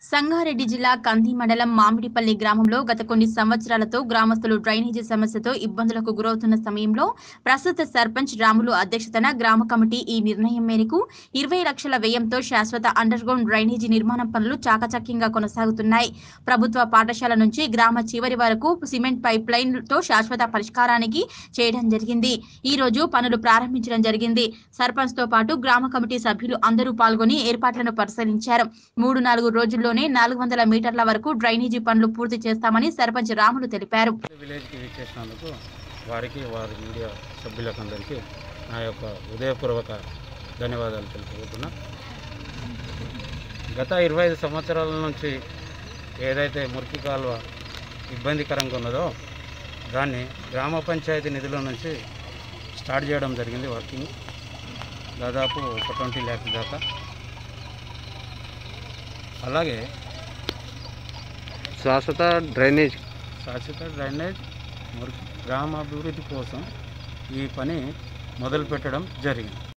సంగారెడ్డి జిల్లా కంది మండలం మామిడిపల్లి గ్రామంలో గత కొన్ని సంవత్సరాలతో గ్రామస్తులు డ్రైనేజీ సమస్యతో ఇబ్బందులకు గురవుతున్న సమయంలో ప్రస్తుత సర్పంచ్ రాములు అధ్యక్షతన గ్రామ కమిటీ ఈ నిర్ణయం మేరకు ఇరవై లక్షల వ్యయంతో శాశ్వత అండర్ గ్రౌండ్ డ్రైనేజీ నిర్మాణం పనులు చాకచక్యంగా కొనసాగుతున్నాయి ప్రభుత్వ పాఠశాల నుంచి గ్రామ చివరి వరకు సిమెంట్ పైప్ లైన్ తో శాశ్వత పరిష్కారానికి చేయడం జరిగింది ఈ రోజు పనులు ప్రారంభించడం జరిగింది సర్పంచ్ తో పాటు గ్రామ కమిటీ సభ్యులు అందరూ పాల్గొని ఏర్పాట్లను పరిశీలించారు మూడు నాలుగు రోజుల్లోనే నాలుగు వందల మీటర్ల వరకు డ్రైనేజీ పనులు పూర్తి చేస్తామని సర్పంచ్ రాములు తెలిపారు విలేజ్కి విచ్చేసినందుకు వారికి వారి మీడియా సభ్యులకు అందరికీ నా యొక్క హృదయపూర్వక ధన్యవాదాలు తెలుపుతున్నా గత ఇరవై ఐదు సంవత్సరాల నుంచి ఏదైతే మురికి కాలువ ఇబ్బందికరంగా ఉన్నదో దాన్ని గ్రామ పంచాయతీ నిధుల నుంచి స్టార్ట్ చేయడం జరిగింది వర్కింగ్ దాదాపు ఒక ట్వంటీ ల్యాక్స్ దాకా అలాగే శాశ్వత డ్రైనేజ్ శాశ్వత డ్రైనేజ్ మురికి గ్రామాభివృద్ధి కోసం ఈ పని మొదలు పెట్టడం జరిగింది